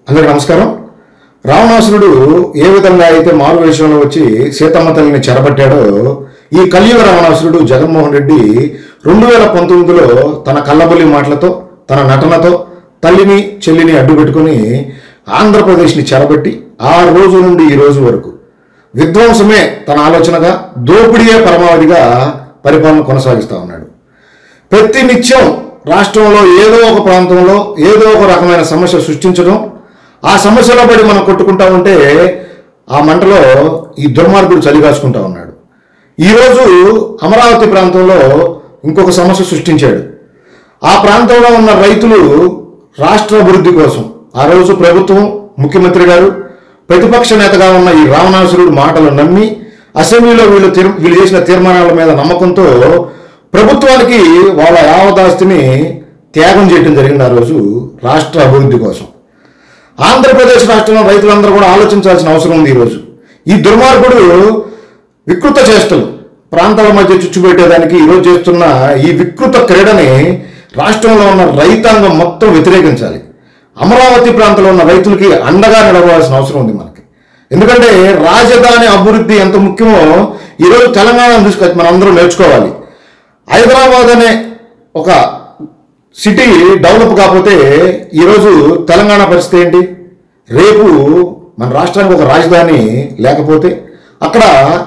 అందరికీ నమస్కారం రావణాసురుడు ఏ విధంగా అయితే మారు వేషంలో వచ్చి సీతమ్మ తల్లిని చెరబట్టాడో ఈ కలియుగ రావణాసురుడు జగన్మోహన్ రెడ్డి రెండు వేల పంతొమ్మిదిలో తన కళ్ళబొల్లి మాటలతో తన నటనతో తల్లిని చెల్లిని అడ్డుపెట్టుకుని ఆంధ్రప్రదేశ్ని చెరబట్టి ఆ రోజు నుండి ఈ రోజు వరకు విధ్వంసమే తన ఆలోచనగా దోపిడీయే పరమావధిగా పరిపాలన కొనసాగిస్తూ ఉన్నాడు ప్రతి నిత్యం రాష్ట్రంలో ఏదో ఒక ప్రాంతంలో ఏదో ఒక రకమైన సమస్య సృష్టించడం ఆ సమస్యలో పడి మనం కొట్టుకుంటా ఉంటే ఆ మంటలో ఈ దుర్మార్గుడు చలిగాసుకుంటా ఉన్నాడు ఈరోజు అమరావతి ప్రాంతంలో ఇంకొక సమస్య సృష్టించాడు ఆ ప్రాంతంలో ఉన్న రైతులు రాష్ట్ర అభివృద్ధి కోసం ఆ రోజు ప్రభుత్వం ముఖ్యమంత్రి గారు ప్రతిపక్ష నేతగా ఉన్న ఈ రావణాసురుడు మాటలు నమ్మి అసెంబ్లీలో వీళ్ళు తీర్ వీళ్ళు చేసిన తీర్మానాల మీద నమ్మకంతో ప్రభుత్వానికి వాళ్ళ యావదాస్తిని త్యాగం చేయడం జరిగింది ఆ రోజు రాష్ట్ర అభివృద్ధి కోసం ఆంధ్రప్రదేశ్ రాష్ట్రంలో రైతులందరూ కూడా ఆలోచించాల్సిన అవసరం ఉంది ఈరోజు ఈ దుర్మార్గుడు వికృత చేష్టలు ప్రాంతాల మధ్య చుచ్చుపెట్టేదానికి ఈరోజు చేస్తున్న ఈ వికృత క్రీడని రాష్ట్రంలో ఉన్న రైతాంగం మొత్తం వ్యతిరేకించాలి అమరావతి ప్రాంతంలో ఉన్న రైతులకి అండగా నిలవాల్సిన అవసరం ఉంది మనకి ఎందుకంటే రాజధాని అభివృద్ధి ఎంత ముఖ్యమో ఈరోజు తెలంగాణ తీసుకొచ్చి మనం అందరం నేర్చుకోవాలి హైదరాబాద్ అనే ఒక సిటీ డెవలప్ కాకపోతే ఈరోజు తెలంగాణ పరిస్థితి ఏంటి రేపు మన రాష్ట్రానికి ఒక రాజధాని లేకపోతే అక్కడ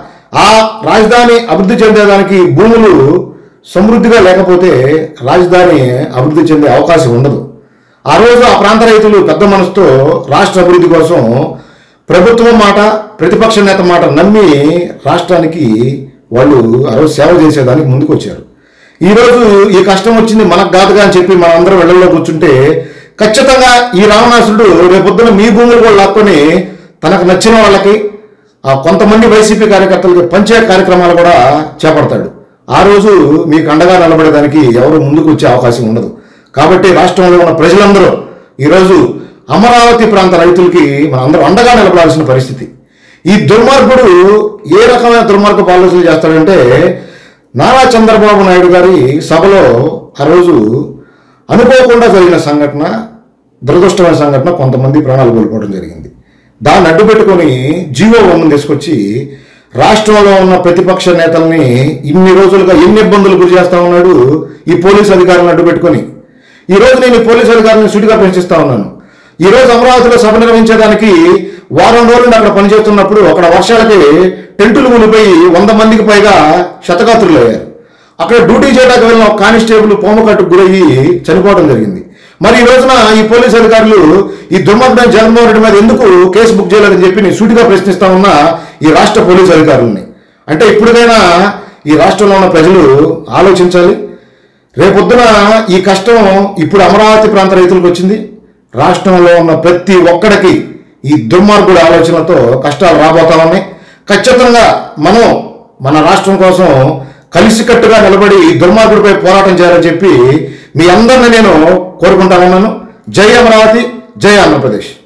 ఆ రాజధాని అభివృద్ధి చెందేదానికి భూములు సమృద్ధిగా లేకపోతే రాజధాని అభివృద్ధి చెందే అవకాశం ఉండదు ఆ రోజు ఆ ప్రాంత రైతులు పెద్ద మనసుతో రాష్ట్ర అభివృద్ధి కోసం ప్రభుత్వం మాట ప్రతిపక్ష నేత మాట నమ్మి రాష్ట్రానికి వాళ్ళు ఆ రోజు సేవ చేసేదానికి ముందుకు వచ్చారు ఈరోజు ఈ కష్టం వచ్చింది మనకు కాదుగా అని చెప్పి మనందరం ఇళ్లలో కూర్చుంటే ఖచ్చితంగా ఈ రావణాసురుడు రేపొద్దున మీ భూములు కూడా లాక్కొని తనకు నచ్చిన వాళ్ళకి ఆ కొంతమంది వైసీపీ కార్యకర్తలకి పంచే కార్యక్రమాలు కూడా చేపడతాడు ఆ రోజు మీకు అండగా నిలబడేదానికి ఎవరు ముందుకు వచ్చే అవకాశం ఉండదు కాబట్టి రాష్ట్రంలో ఉన్న ప్రజలందరూ ఈరోజు అమరావతి ప్రాంత రైతులకి మనందరం అండగా నిలబడాల్సిన పరిస్థితి ఈ దుర్మార్గుడు ఏ రకమైన దుర్మార్గపు ఆలోచనలు చేస్తాడంటే నారా చంద్రబాబు నాయుడు గారి సభలో ఆ రోజు అనుకోకుండా జరిగిన సంఘటన దురదృష్టమైన సంఘటన కొంతమంది ప్రాణాలు కోల్పోవడం జరిగింది దాన్ని అడ్డు పెట్టుకొని జీవో వన్ తీసుకొచ్చి రాష్ట్రంలో ఉన్న ప్రతిపక్ష నేతల్ని ఇన్ని రోజులుగా ఎన్ని ఇబ్బందులు గురి చేస్తా ఉన్నాడు ఈ పోలీస్ అధికారులను అడ్డు పెట్టుకొని ఈ రోజు నేను ఈ పోలీస్ అధికారులను సుడిగా ప్రశ్నిస్తా ఉన్నాను ఈ రోజు అమరావతిలో సభ నిర్వహించడానికి వారం రోజులు అక్కడ పనిచేస్తున్నప్పుడు అక్కడ వర్షాలకి టెంటులు మునిపోయి వంద మందికి పైగా శతగాత్రులు అయ్యారు అక్కడ డ్యూటీ చేయడానికి వెళ్ళిన ఒక కానిస్టేబుల్ పోమకట్టుకు గురయ్యి చనిపోవడం జరిగింది మరి ఈ రోజున ఈ పోలీస్ అధికారులు ఈ దుర్మార్గం జగన్మోహన్ రెడ్డి మీద ఎందుకు కేసు బుక్ చేయలేదని చెప్పి నేను సూటిగా ప్రశ్నిస్తా ఉన్నా ఈ రాష్ట్ర పోలీస్ అధికారుల్ని అంటే ఇప్పటికైనా ఈ రాష్ట్రంలో ఉన్న ప్రజలు ఆలోచించాలి రేపొద్దున ఈ కష్టం ఇప్పుడు అమరావతి ప్రాంత రైతులకు వచ్చింది రాష్ట్రంలో ఉన్న ప్రతి ఒక్కడికి ఈ దుర్మార్గుడి ఆలోచనలతో కష్టాలు రాబోతా ఉన్నాయి ఖచ్చితంగా మనం మన రాష్ట్రం కోసం కలిసికట్టుగా నిలబడి ఈ దుర్మార్గుడిపై పోరాటం చేయాలని చెప్పి మీ అందరిని నేను కోరుకుంటా ఉన్నాను జై అమరావతి జై ఆంధ్రప్రదేశ్